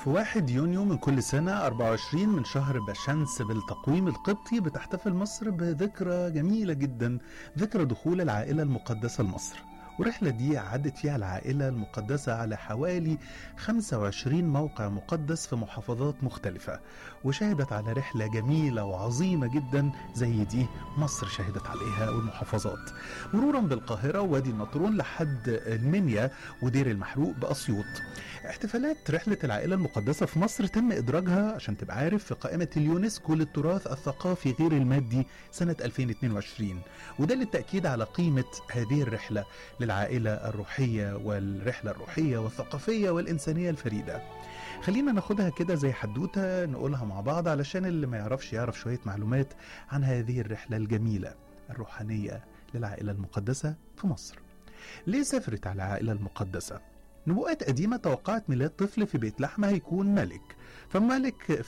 في 1 يونيو من كل سنة 24 من شهر بشمس بالتقويم القبطي بتحتفل مصر بذكرى جميلة جدا ذكرى دخول العائلة المقدسة لمصر والرحلة دي عدت فيها العائلة المقدسة على حوالي 25 موقع مقدس في محافظات مختلفة وشهدت على رحلة جميلة وعظيمة جدا زي دي مصر شهدت عليها والمحافظات مرورا بالقاهرة ووادي النطرون لحد المنيا ودير المحروق بأسيوط احتفالات رحلة العائلة المقدسة في مصر تم إدراجها عشان تبقى عارف في قائمة اليونسكو للتراث الثقافي غير المادي سنة 2022 وده للتأكيد على قيمة هذه الرحلة للعائلة الروحية والرحلة الروحية والثقافية والإنسانية الفريدة خلينا ناخدها كده زي حدوتة نقولها مع بعض علشان اللي ما يعرفش يعرف شوية معلومات عن هذه الرحلة الجميلة الروحانية للعائلة المقدسة في مصر ليه سافرت على العائلة المقدسة؟ نبوءات قديمة توقعت ميلاد طفل في بيت لحمة هيكون ملك فملك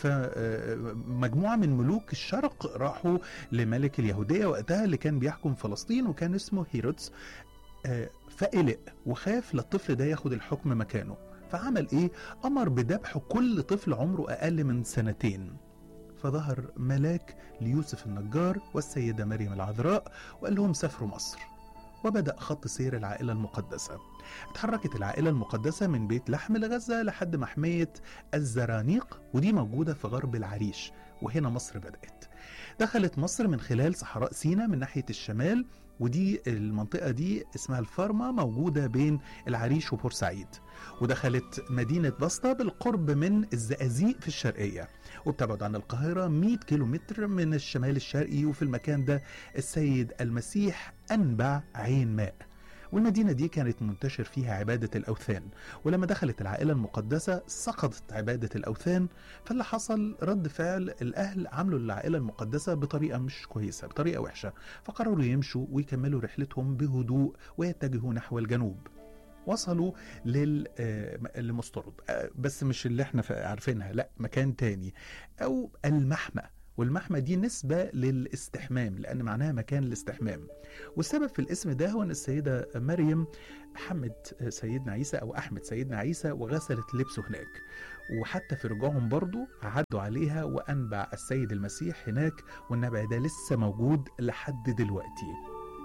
فمجموعة من ملوك الشرق راحوا لملك اليهودية وقتها اللي كان بيحكم فلسطين وكان اسمه هيرودس آه، فقلق وخاف للطفل ده ياخد الحكم مكانه فعمل ايه امر بذبح كل طفل عمره اقل من سنتين فظهر ملاك ليوسف النجار والسيدة مريم العذراء وقال لهم سافروا مصر وبدأ خط سير العائلة المقدسة اتحركت العائلة المقدسة من بيت لحم لغزة لحد محمية الزرانيق ودي موجودة في غرب العريش وهنا مصر بدأت دخلت مصر من خلال صحراء سيناء من ناحية الشمال ودي المنطقة دي اسمها الفارما موجودة بين العريش وبورسعيد ودخلت مدينة بسطة بالقرب من الزقازيق في الشرقية وبتبعد عن القاهرة 100 كيلومتر من الشمال الشرقي وفي المكان ده السيد المسيح أنبع عين ماء والمدينة دي كانت منتشر فيها عبادة الأوثان ولما دخلت العائلة المقدسة سقطت عبادة الأوثان فاللي حصل رد فعل الأهل عملوا العائلة المقدسة بطريقة مش كويسة بطريقة وحشة فقرروا يمشوا ويكملوا رحلتهم بهدوء ويتجهوا نحو الجنوب وصلوا لل آه، لمسترد آه، بس مش اللي احنا فا- عارفينها لا مكان تاني او المحمى والمحمى دي نسبة للاستحمام لأن معناها مكان الاستحمام والسبب في الاسم ده هو أن السيدة مريم حمت سيدنا عيسى أو أحمد سيدنا عيسى وغسلت لبسه هناك وحتى في رجوعهم برضو عدوا عليها وأنبع السيد المسيح هناك والنبع ده لسه موجود لحد دلوقتي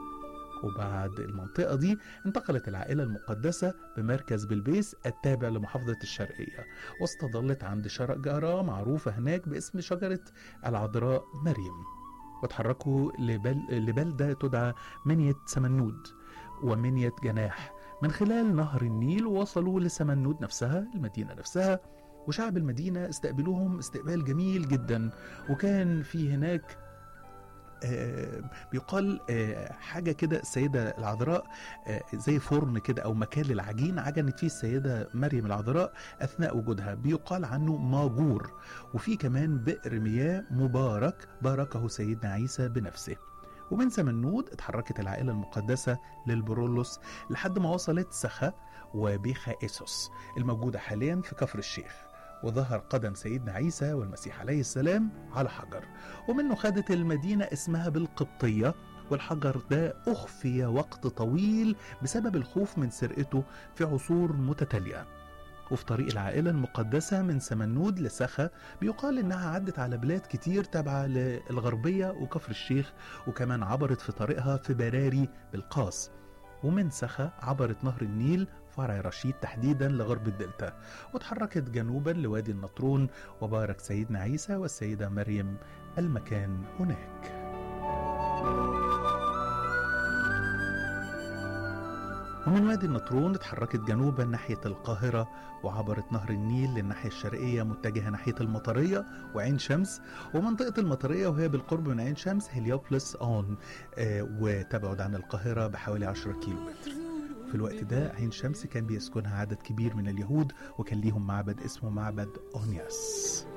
وبعد المنطقة دي انتقلت العائلة المقدسة بمركز بلبيس التابع لمحافظة الشرقية واستظلت عند شجرة معروفة هناك باسم شجرة العذراء مريم وتحركوا لبل... لبلدة تدعى منية سمنود ومنية جناح من خلال نهر النيل وصلوا لسمنود نفسها المدينة نفسها وشعب المدينة استقبلوهم استقبال جميل جدا وكان في هناك آه، بيقال آه، حاجة كده السيدة العذراء آه، زي فرن كده أو مكان للعجين عجنت فيه السيدة مريم العذراء أثناء وجودها بيقال عنه ماجور وفي كمان بئر مياه مبارك باركه سيدنا عيسى بنفسه ومن سمنود اتحركت العائلة المقدسة للبرولوس لحد ما وصلت سخا وبيخا إيسوس الموجودة حاليا في كفر الشيخ وظهر قدم سيدنا عيسى والمسيح عليه السلام على حجر ومنه خدت المدينة اسمها بالقبطية والحجر ده أخفي وقت طويل بسبب الخوف من سرقته في عصور متتالية وفي طريق العائلة المقدسة من سمنود لسخا بيقال إنها عدت على بلاد كتير تابعة للغربية وكفر الشيخ وكمان عبرت في طريقها في براري بالقاس ومن سخا عبرت نهر النيل فرع رشيد تحديدا لغرب الدلتا وتحركت جنوبا لوادي النطرون وبارك سيدنا عيسى والسيدة مريم المكان هناك ومن وادي النطرون اتحركت جنوبا ناحية القاهرة وعبرت نهر النيل للناحية الشرقية متجهة ناحية المطرية وعين شمس ومنطقة المطرية وهي بالقرب من عين شمس هليوبلس أون آه وتبعد عن القاهرة بحوالي 10 كيلومتر في الوقت ده عين شمس كان بيسكنها عدد كبير من اليهود وكان ليهم معبد اسمه معبد أونياس